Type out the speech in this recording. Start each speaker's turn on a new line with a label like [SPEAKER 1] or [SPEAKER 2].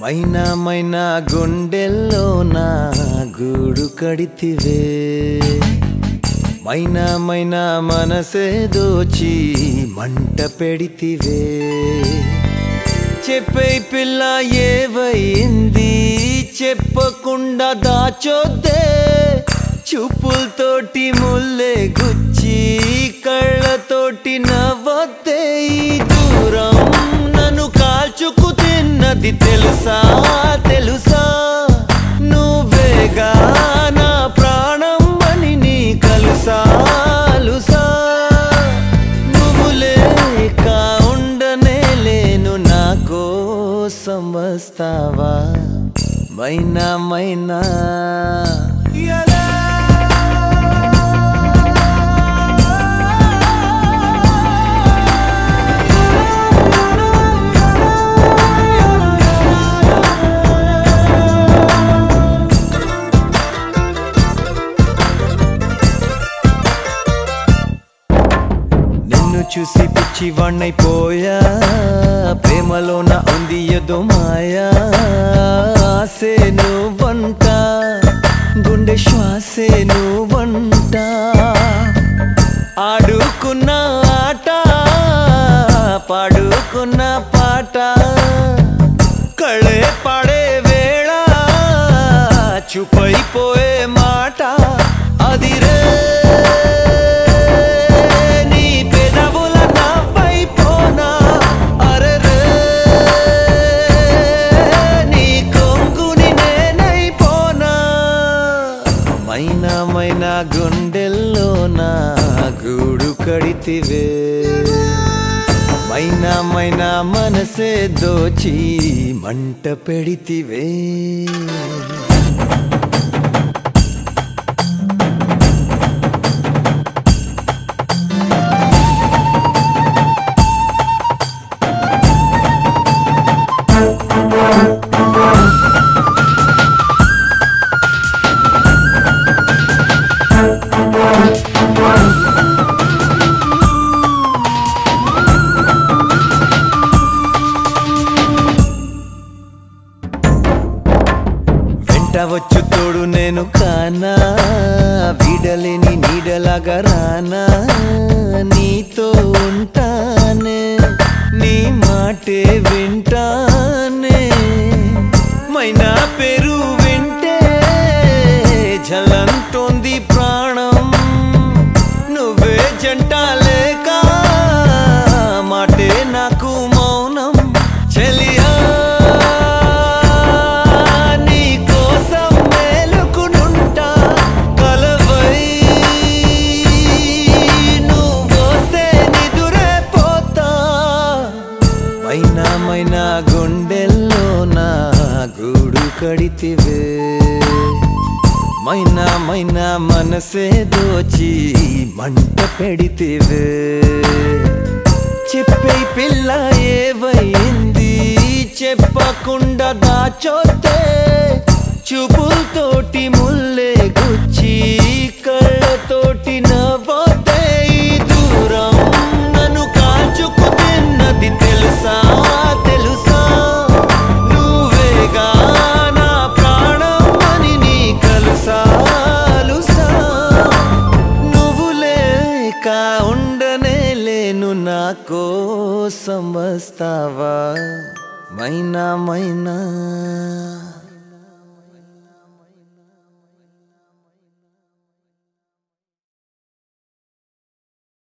[SPEAKER 1] మైనా మైనా గుండెల్లో నా గూడు కడితివే మైనా మైనా మనసే దోచి మంట పెడితివే చెప్పే పిల్ల ఏవైంది చెప్పకుండా దాచొద్దే చూపులతోటి ముల్లే గుచ్చి కళ్ళతోటి నవ్వొద్దే ఈ దూరం నన్ను కాల్చుకు తిన్నది తెలుసా తెలుసా నువ్వేగా నా ప్రాణం అని నీ కలుసా అలుసా నువ్వు లేక ఉండనే లేను నా కోసం వస్తావా మైనా మైనా నిన్ను చూసి పిచ్చి వాణ్ణైపోయా ప్రేమలోన ఉంది ఏదో మాయా ఆసే నువ్వంట గుండె శ్వాసే నువ్వంట ఆడుకున్న ఆట పాడుకున్న పాట కళే పాడే వేళ చూపైపోయే మాట అదిరే నీ పెదవుల నవ్వైపోనా అరెరే నీ కొంగుని నేనైపోనా మైనా మైనా గుండెల్లో నా గూడు కడితివే మైనా మైనా మనసే దోచి మంట పెడితివే వెంట వచ్చు తోడు నేను కానా వీడలేని నీడలాగా రానా నీతో ఉంటానే నీ మాటే వింటానే మైనా పేరు వింటే జలంటోంది ప్రాణం నువ్వే జంట లేక మాటే నాకు మౌనం చెలియా నీ కోసం మేలుకునుంటా కలవై నువ్వొస్తే నిదురే పోతా మైనా మైనా గుండెల్లో నా గూడు కడితివే మైనా మైనా మనసే దోచి మంట పెడితివే చెప్పే పిల్ల ఏవైంది చెప్పకుండా దాచొద్దే చూపులతోటి ముల్లే గుచ్చి కళ్ళతోటి నవ్వొద్దే ఈ దూరం నన్ను కాల్చుకు తిన్నది తెలుసా తెలుసా నువ్వేగా నా ప్రాణం అని నీ కలుసా అలుసా నువ్వు లేక ఉండనే లేను నా కోసం వస్తావా మైనా మైనా